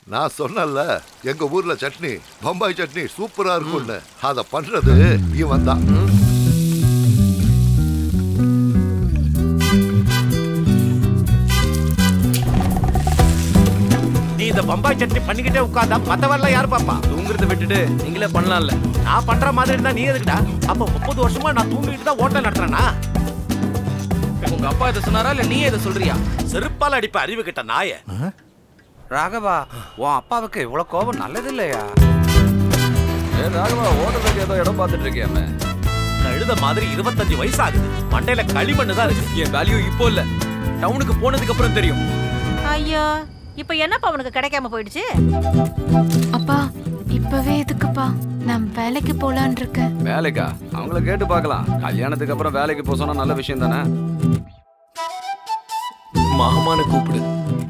நான் சொன்னேன்ல எங்க ஊர்ல சட்னி பம்பாய் சட்னி சூப்பரா இருக்கும்னு அத பண்றது இவன் தான் நீ இந்த பம்பாய் சட்னி பண்ணிக்கிட்டே உட்காந்தா மத்தவரெல்லாம் யாரு பாப்பா தூங்குறத விட்டுட்டு நீங்களே பண்ணலாம்ல நான் பண்ற மாதிரி இருந்தா நீ எதுக்குடா அப்ப முப்பது வருஷமா நான் தூங்கிட்டு தான் ஹோட்டல் நடத்துறேனா உங்க அப்பா இதை சொன்னாரா இல்ல நீ இதை சொல்றியா செருப்பால் அடிப்ப அறிவு கிட்ட நாய ராகவா உன் அப்பாவுக்கு இவ்வளவு கோபம் நல்லது இல்லையா ஏ ராகவா ஓட்டத்துக்கு ஏதோ இடம் பார்த்துட்டு இருக்கியாமே கழுத மாதிரி இருபத்தஞ்சு வயசு ஆகுது மண்டையில களிமண்ணு தான் இருக்கு என் வேல்யூ இப்போ இல்ல டவுனுக்கு போனதுக்கு அப்புறம் தெரியும் ஐயோ இப்ப என்னப்பா அவனுக்கு கிடைக்காம போயிடுச்சு அப்பா இப்பவே எதுக்குப்பா நான் வேலைக்கு போலான் இருக்கேன் வேலைக்கா அவங்கள கேட்டு பார்க்கலாம் கல்யாணத்துக்கு அப்புறம் வேலைக்கு போக சொன்னா நல்ல விஷயம் தானே மாமான கூப்பிடு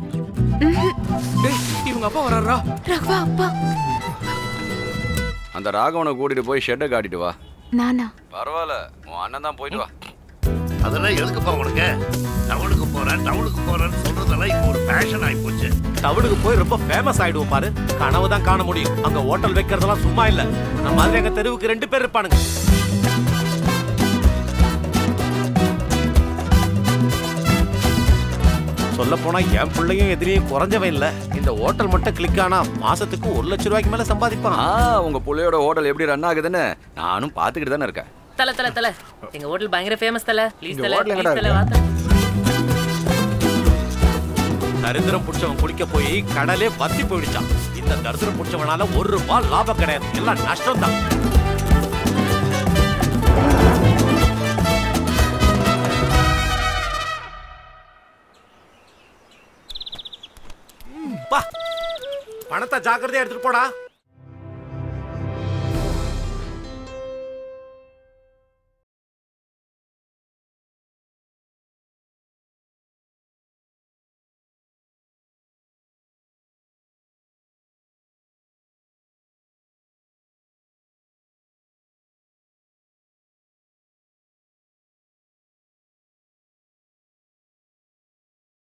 டேய், இவங்க அப்பா வராரா ரகுவா அப்பா அந்த ராகவனை கூட்டிட்டு போய் ஷெட்டை காட்டிட்டு வா நானா பரவாயில்ல உன் அண்ணன் தான் போயிட்டு வா அதெல்லாம் எதுக்குப்பா உனக்கு டவுனுக்கு போறேன் டவுனுக்கு போறேன்னு சொல்றதெல்லாம் இப்போ ஒரு ஃபேஷன் ஆகி போச்சு டவுனுக்கு போய் ரொம்ப ஃபேமஸ் ஆயிடுவோம் பாரு கனவு தான் காண முடியும் அங்க ஹோட்டல் வைக்கிறதெல்லாம் சும்மா இல்ல நம்ம மாதிரி எங்க தெருவுக்கு ரெண்டு பேர் இருப்பானுங்க சொல்ல போனா என் பிள்ளையும் எதிரியும் குறைஞ்சவன் இல்ல இந்த ஹோட்டல் மட்டும் கிளிக் ஆனா மாசத்துக்கு ஒரு லட்சம் ரூபாய்க்கு மேல சம்பாதிப்பான் ஆ உங்க புள்ளையோட ஹோட்டல் எப்படி ரன் ஆகுதுன்னு நானும் பார்த்துக்கிட்டு தானே இருக்கேன் தல தல தல எங்க ஹோட்டல் பயங்கர ஃபேமஸ் தல ப்ளீஸ் இங்க தல hotel ப்ளீஸ் எங்கடா தல வா தல. தரித்திரம் புடிச்சவன் குடிக்க போய் கடலே வத்தி போயிடுச்சான் இந்த தரித்திரம் புடிச்சவனால ஒரு ரூபாய் லாபம் கிடையாது எல்லாம் நஷ்டம் தான் பணத்தை ஜாக்கிரதையா எடுத்துட்டு போடா